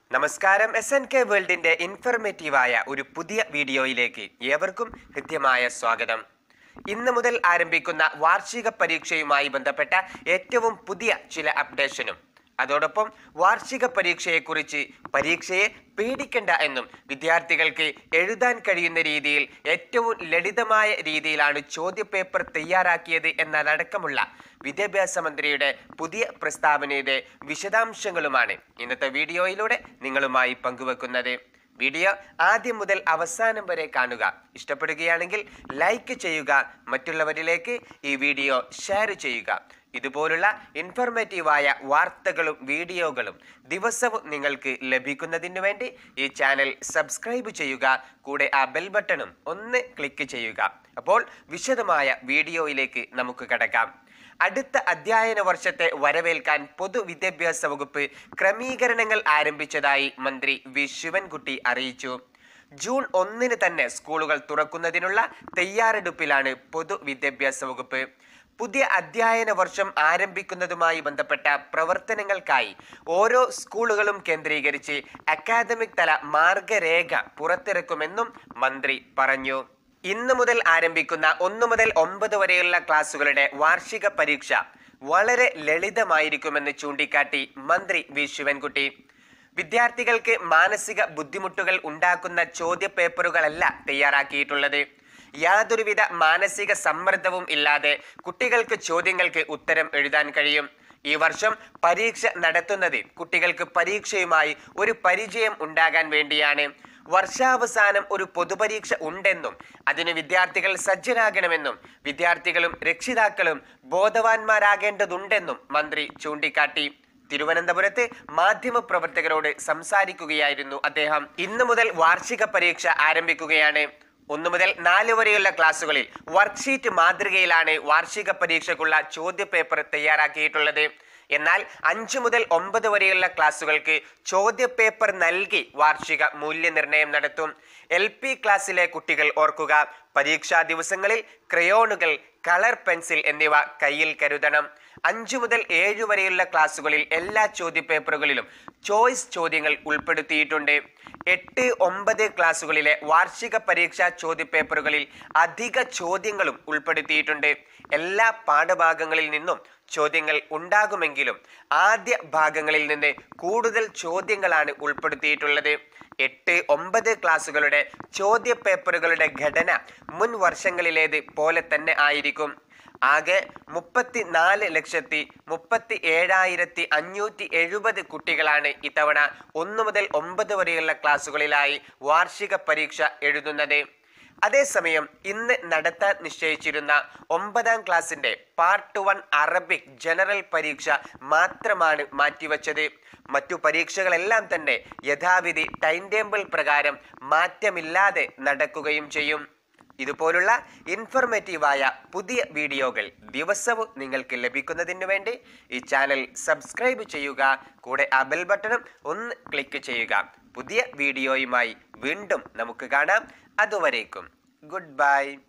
നമസ്കാരം S N K വേൾഡിന്റെ ഇൻഫർമേറ്റീവായ ഒരു പുതിയ വീഡിയോയിലേക്ക് ഏവർക്കും ഹൃദ്യമായ സ്വാഗതം ഇന്ന് മുതൽ ആരംഭിക്കുന്ന വാർഷിക പരീക്ഷയുമായി ബന്ധപ്പെട്ട ഏറ്റവും പുതിയ ചില അപ്ഡേഷനും അതോടൊപ്പം വാർഷിക പരീക്ഷയെക്കുറിച്ച് പരീക്ഷയെ പേടിക്കണ്ട എന്നും വിദ്യാർത്ഥികൾക്ക് എഴുതാൻ കഴിയുന്ന രീതിയിൽ ഏറ്റവും ലളിതമായ രീതിയിലാണ് ചോദ്യപേപ്പർ തയ്യാറാക്കിയത് എന്നതടക്കമുള്ള വിദ്യാഭ്യാസ മന്ത്രിയുടെ പുതിയ പ്രസ്താവനയുടെ വിശദാംശങ്ങളുമാണ് ഇന്നത്തെ വീഡിയോയിലൂടെ നിങ്ങളുമായി പങ്കുവെക്കുന്നത് വീഡിയോ ആദ്യം മുതൽ അവസാനം വരെ കാണുക ഇഷ്ടപ്പെടുകയാണെങ്കിൽ ലൈക്ക് ചെയ്യുക മറ്റുള്ളവരിലേക്ക് ഈ വീഡിയോ ഷെയർ ചെയ്യുക ഇതുപോലുള്ള ഇൻഫോർമേറ്റീവായ വാർത്തകളും വീഡിയോകളും ദിവസവും നിങ്ങൾക്ക് ലഭിക്കുന്നതിന് വേണ്ടി ഈ ചാനൽ സബ്സ്ക്രൈബ് ചെയ്യുക കൂടെ ആ ബെൽ ബട്ടണും ഒന്ന് ക്ലിക്ക് ചെയ്യുക അപ്പോൾ വിശദമായ വീഡിയോയിലേക്ക് നമുക്ക് കടക്കാം അടുത്ത അധ്യയന വർഷത്തെ വരവേൽക്കാൻ പൊതുവിദ്യാഭ്യാസ വകുപ്പ് ക്രമീകരണങ്ങൾ ആരംഭിച്ചതായി മന്ത്രി വി ശിവൻകുട്ടി അറിയിച്ചു ജൂൺ ഒന്നിന് തന്നെ സ്കൂളുകൾ തുറക്കുന്നതിനുള്ള തയ്യാറെടുപ്പിലാണ് പൊതുവിദ്യാഭ്യാസ വകുപ്പ് പുതിയ അധ്യയന വർഷം ആരംഭിക്കുന്നതുമായി ബന്ധപ്പെട്ട പ്രവർത്തനങ്ങൾക്കായി ഓരോ സ്കൂളുകളും കേന്ദ്രീകരിച്ച് അക്കാദമിക് തല മാർഗരേഖ പുറത്തിറക്കുമെന്നും മന്ത്രി പറഞ്ഞു ഇന്ന് മുതൽ ആരംഭിക്കുന്ന ഒന്ന് മുതൽ ഒമ്പത് വരെയുള്ള ക്ലാസുകളുടെ വാർഷിക പരീക്ഷ വളരെ ലളിതമായിരിക്കുമെന്ന് ചൂണ്ടിക്കാട്ടി മന്ത്രി വി ശിവൻകുട്ടി വിദ്യാർത്ഥികൾക്ക് മാനസിക ബുദ്ധിമുട്ടുകൾ ഉണ്ടാക്കുന്ന ചോദ്യപേപ്പറുകളല്ല തയ്യാറാക്കിയിട്ടുള്ളത് യാതൊരുവിധ മാനസിക സമ്മർദ്ദവും ഇല്ലാതെ കുട്ടികൾക്ക് ചോദ്യങ്ങൾക്ക് ഉത്തരം എഴുതാൻ കഴിയും ഈ വർഷം പരീക്ഷ നടത്തുന്നത് കുട്ടികൾക്ക് പരീക്ഷയുമായി ഒരു പരിചയം ഉണ്ടാകാൻ വേണ്ടിയാണ് വർഷാവസാനം ഒരു പൊതുപരീക്ഷ ഉണ്ടെന്നും അതിന് വിദ്യാർത്ഥികൾ സജ്ജരാകണമെന്നും വിദ്യാർത്ഥികളും രക്ഷിതാക്കളും ബോധവാന്മാരാകേണ്ടതുണ്ടെന്നും മന്ത്രി ചൂണ്ടിക്കാട്ടി തിരുവനന്തപുരത്ത് മാധ്യമപ്രവർത്തകരോട് സംസാരിക്കുകയായിരുന്നു അദ്ദേഹം ഇന്നു മുതൽ വാർഷിക പരീക്ഷ ആരംഭിക്കുകയാണ് ഒന്നു മുതൽ നാല് വരെയുള്ള ക്ലാസ്സുകളിൽ വർക്ക്ഷീറ്റ് മാതൃകയിലാണ് വാർഷിക പരീക്ഷയ്ക്കുള്ള ചോദ്യപേപ്പർ തയ്യാറാക്കിയിട്ടുള്ളത് എന്നാൽ അഞ്ചു മുതൽ ഒമ്പത് വരെയുള്ള ക്ലാസ്സുകൾക്ക് ചോദ്യപേപ്പർ നൽകി വാർഷിക മൂല്യനിർണ്ണയം നടത്തും എൽ പി ക്ലാസ്സിലെ കുട്ടികൾ ഓർക്കുക പരീക്ഷാ ദിവസങ്ങളിൽ ക്രയോണുകൾ കളർ പെൻസിൽ എന്നിവ കയ്യിൽ കരുതണം അഞ്ചു മുതൽ ഏഴ് വരെയുള്ള ക്ലാസ്സുകളിൽ എല്ലാ ചോദ്യപേപ്പറുകളിലും ചോയ്സ് ചോദ്യങ്ങൾ ഉൾപ്പെടുത്തിയിട്ടുണ്ട് എട്ട് ഒമ്പത് ക്ലാസ്സുകളിലെ വാർഷിക പരീക്ഷാ ചോദ്യപേപ്പറുകളിൽ അധിക ചോദ്യങ്ങളും ഉൾപ്പെടുത്തിയിട്ടുണ്ട് എല്ലാ പാഠഭാഗങ്ങളിൽ നിന്നും ചോദ്യങ്ങൾ ഉണ്ടാകുമെങ്കിലും ആദ്യ ഭാഗങ്ങളിൽ നിന്ന് കൂടുതൽ ചോദ്യങ്ങളാണ് ഉൾപ്പെടുത്തിയിട്ടുള്ളത് എട്ട് ഒമ്പത് ക്ലാസ്സുകളുടെ ചോദ്യപേപ്പറുകളുടെ ഘടന മുൻ വർഷങ്ങളിലേത് പോലെ തന്നെ ആയിരിക്കും ആകെ മുപ്പത്തി നാല് ലക്ഷത്തി മുപ്പത്തി ഏഴായിരത്തി അഞ്ഞൂറ്റി എഴുപത് കുട്ടികളാണ് ഇത്തവണ ഒന്ന് മുതൽ ഒമ്പത് വരെയുള്ള ക്ലാസ്സുകളിലായി വാർഷിക പരീക്ഷ എഴുതുന്നത് അതേസമയം ഇന്ന് നടത്താൻ നിശ്ചയിച്ചിരുന്ന ഒമ്പതാം ക്ലാസ്സിന്റെ പാർട്ട് വൺ അറബിക് ജനറൽ പരീക്ഷ മാത്രമാണ് മാറ്റിവെച്ചത് മറ്റു പരീക്ഷകളെല്ലാം തന്നെ യഥാവിധി ടൈം ടേബിൾ പ്രകാരം മാറ്റമില്ലാതെ നടക്കുകയും ചെയ്യും ഇതുപോലുള്ള ഇൻഫർമേറ്റീവായ പുതിയ വീഡിയോകൾ ദിവസവും നിങ്ങൾക്ക് ലഭിക്കുന്നതിന് വേണ്ടി ഈ ചാനൽ സബ്സ്ക്രൈബ് ചെയ്യുക കൂടെ ആ ബെൽ ബട്ടണും ഒന്ന് ക്ലിക്ക് ചെയ്യുക പുതിയ വീഡിയോയുമായി വീണ്ടും നമുക്ക് കാണാം അതുവരേക്കും ഗുഡ് ബൈ